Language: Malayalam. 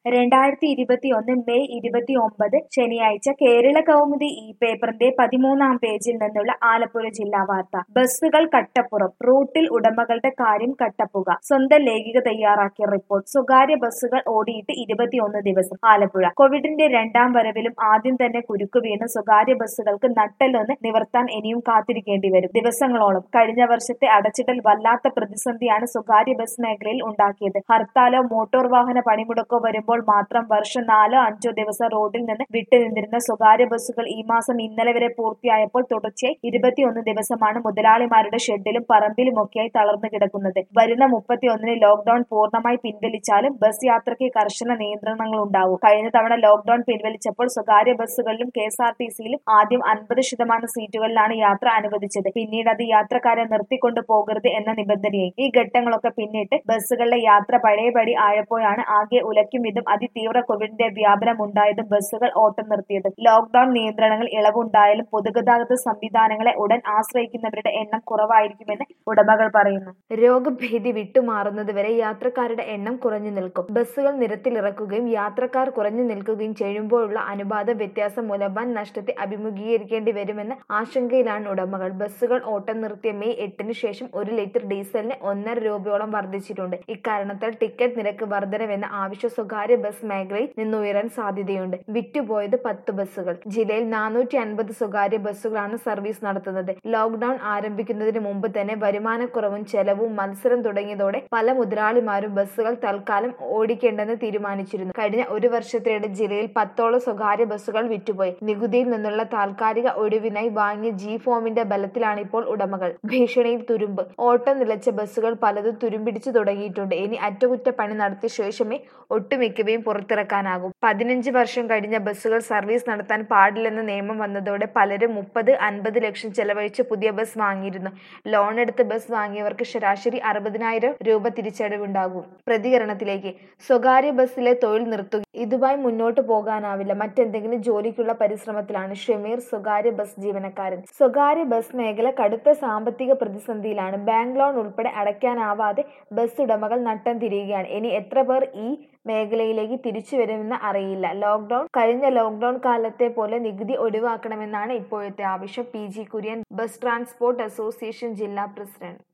രണ്ടായിരത്തി ഇരുപത്തിയൊന്ന് മെയ് ഇരുപത്തിയൊമ്പത് ശനിയാഴ്ച കേരള കൗമുദി ഈ പേപ്പറിന്റെ പതിമൂന്നാം പേജിൽ നിന്നുള്ള ആലപ്പുഴ ജില്ലാ വാർത്ത ബസ്സുകൾ കട്ടപ്പുറം റൂട്ടിൽ ഉടമകളുടെ കാര്യം കട്ടപ്പുക സ്വന്തം ലേഖിക തയ്യാറാക്കിയ റിപ്പോർട്ട് സ്വകാര്യ ബസ്സുകൾ ഓടിയിട്ട് ഇരുപത്തിയൊന്ന് ദിവസം ആലപ്പുഴ കോവിഡിന്റെ രണ്ടാം വരവിലും ആദ്യം തന്നെ കുരുക്ക് വീണ് സ്വകാര്യ ബസ്സുകൾക്ക് നട്ടെല്ലൊന്ന് നിവർത്താൻ ഇനിയും കാത്തിരിക്കേണ്ടി വരും ദിവസങ്ങളോളം കഴിഞ്ഞ വർഷത്തെ അടച്ചിടൽ വല്ലാത്ത പ്രതിസന്ധിയാണ് സ്വകാര്യ ബസ് മേഖലയിൽ ഉണ്ടാക്കിയത് ഹർത്താലോ മോട്ടോർ വാഹന പണിമുടക്കോ വരുമ്പോൾ മാത്രം വർഷം നാലോ അഞ്ചോ ദിവസം റോഡിൽ നിന്ന് വിട്ടുനിന്നിരുന്ന സ്വകാര്യ ബസ്സുകൾ ഈ മാസം ഇന്നലെ വരെ പൂർത്തിയായപ്പോൾ തുടർച്ചയായി ഇരുപത്തിയൊന്ന് ദിവസമാണ് മുതലാളിമാരുടെ ഷെഡിലും പറമ്പിലുമൊക്കെയായി തളർന്നു കിടക്കുന്നത് വരുന്ന മുപ്പത്തിയൊന്നിന് ലോക്ഡൌൺ പൂർണ്ണമായി പിൻവലിച്ചാലും ബസ് യാത്രയ്ക്ക് കർശന നിയന്ത്രണങ്ങൾ ഉണ്ടാവും കഴിഞ്ഞ തവണ ലോക്ഡൌൺ പിൻവലിച്ചപ്പോൾ സ്വകാര്യ ബസ്സുകളിലും കെ എസ് ആർ ടി സിയിലും ആദ്യം അൻപത് ശതമാനം സീറ്റുകളിലാണ് യാത്ര അനുവദിച്ചത് പിന്നീട് അത് യാത്രക്കാരെ നിർത്തിക്കൊണ്ടു പോകരുത് എന്ന നിബന്ധനയായി ഈ ഘട്ടങ്ങളൊക്കെ പിന്നിട്ട് ബസ്സുകളിലെ യാത്ര പഴയപടി ആയപ്പോഴാണ് ആകെ ഉലയ്ക്കും വിധം അതിതീവ്ര കോവിഡിന്റെ വ്യാപനം ഉണ്ടായതും ബസ്സുകൾ ഓട്ടം നിർത്തിയത് ലോക്ഡൌൺ നിയന്ത്രണങ്ങൾ ഇളവുണ്ടായാലും പൊതുഗതാഗത സംവിധാനങ്ങളെ ഉടൻ ആശ്രയിക്കുന്നവരുടെ എണ്ണം കുറവായിരിക്കുമെന്ന് ഉടമകൾ പറയുന്നു രോഗഭീതി വിട്ടുമാറുന്നതുവരെ യാത്രക്കാരുടെ എണ്ണം കുറഞ്ഞു നിൽക്കും ബസ്സുകൾ നിരത്തിലിറക്കുകയും യാത്രക്കാർ കുറഞ്ഞു നിൽക്കുകയും ചെയ്യുമ്പോഴുള്ള അനുപാത വ്യത്യാസം മൂലം വൻ നഷ്ടത്തെ അഭിമുഖീകരിക്കേണ്ടി വരുമെന്ന ആശങ്കയിലാണ് ഉടമകൾ ബസ്സുകൾ ഓട്ടം നിർത്തിയ മെയ് എട്ടിന് ശേഷം ഒരു ലിറ്റർ ഡീസലിന് ഒന്നര രൂപയോളം വർദ്ധിച്ചിട്ടുണ്ട് ഇക്കാരണത്താൽ ടിക്കറ്റ് നിരക്ക് വർധനവെന്ന ആവശ്യം സ്വകാര്യ ബസ് മേഖലയിൽ നിന്നുയരാൻ സാധ്യതയുണ്ട് വിറ്റുപോയത് പത്ത് ബസ്സുകൾ ജില്ലയിൽ നാനൂറ്റി അൻപത് സ്വകാര്യ ബസ്സുകളാണ് സർവീസ് നടത്തുന്നത് ലോക്ഡൌൺ ആരംഭിക്കുന്നതിന് മുമ്പ് തന്നെ വരുമാനക്കുറവും ചെലവും മത്സരം തുടങ്ങിയതോടെ പല മുതലാളിമാരും ബസ്സുകൾ തൽക്കാലം ഓടിക്കേണ്ടെന്ന് തീരുമാനിച്ചിരുന്നു കഴിഞ്ഞ ഒരു വർഷത്തിനിടെ ജില്ലയിൽ പത്തോളം സ്വകാര്യ ബസ്സുകൾ വിറ്റുപോയി നികുതിയിൽ നിന്നുള്ള താൽക്കാലിക ഒഴിവിനായി വാങ്ങിയ ജി ഫോമിന്റെ ബലത്തിലാണ് ഇപ്പോൾ ഉടമകൾ ഭീഷണിയിൽ തുരുമ്പ് ഓട്ടം നിലച്ച ബസ്സുകൾ പലതും തുരുമ്പിടിച്ചു തുടങ്ങിയിട്ടുണ്ട് ഇനി അറ്റകുറ്റപ്പണി നടത്തിയ ശേഷമേ ഒട്ടുമിക്കവയും പുറത്തിറക്കാനാകും പതിനഞ്ച് വർഷം കഴിഞ്ഞ ബസ്സുകൾ സർവീസ് നടത്താൻ പാടില്ലെന്ന നിയമം വന്നതോടെ പലരും മുപ്പത് അൻപത് ലക്ഷം ചെലവഴിച്ച് പുതിയ ബസ് വാങ്ങിയിരുന്നു ലോൺ എടുത്ത് ബസ് വാങ്ങിയവർക്ക് ശരാശരി അറുപതിനായിരം രൂപ തിരിച്ചടവുണ്ടാകും പ്രതികരണത്തിലേക്ക് സ്വകാര്യ ബസ്സിലെ തൊഴിൽ നിർത്തുക ഇതുമായി മുന്നോട്ട് പോകാനാവില്ല മറ്റെന്തെങ്കിലും ജോലിക്കുള്ള പരിശ്രമത്തിലാണ് ഷമീർ സ്വകാര്യ ബസ് ജീവനക്കാരൻ സ്വകാര്യ ബസ് മേഖല കടുത്ത സാമ്പത്തിക പ്രതിസന്ധിയിലാണ് ബാങ്ക് ലോൺ ഉൾപ്പെടെ അടയ്ക്കാനാവാതെ ബസ് ഉടമകൾ നട്ടം തിരിയുകയാണ് ഇനി എത്ര പേർ ഈ മേഖലയിലേക്ക് തിരിച്ചു വരുമെന്ന് അറിയില്ല ലോക്ഡൌൺ കഴിഞ്ഞ ലോക്ഡൌൺ കാലത്തെ പോലെ നികുതി ഒഴിവാക്കണമെന്നാണ് ഇപ്പോഴത്തെ ആവശ്യം P G Kurian bus transport association ജില്ലാ പ്രസിഡന്റ്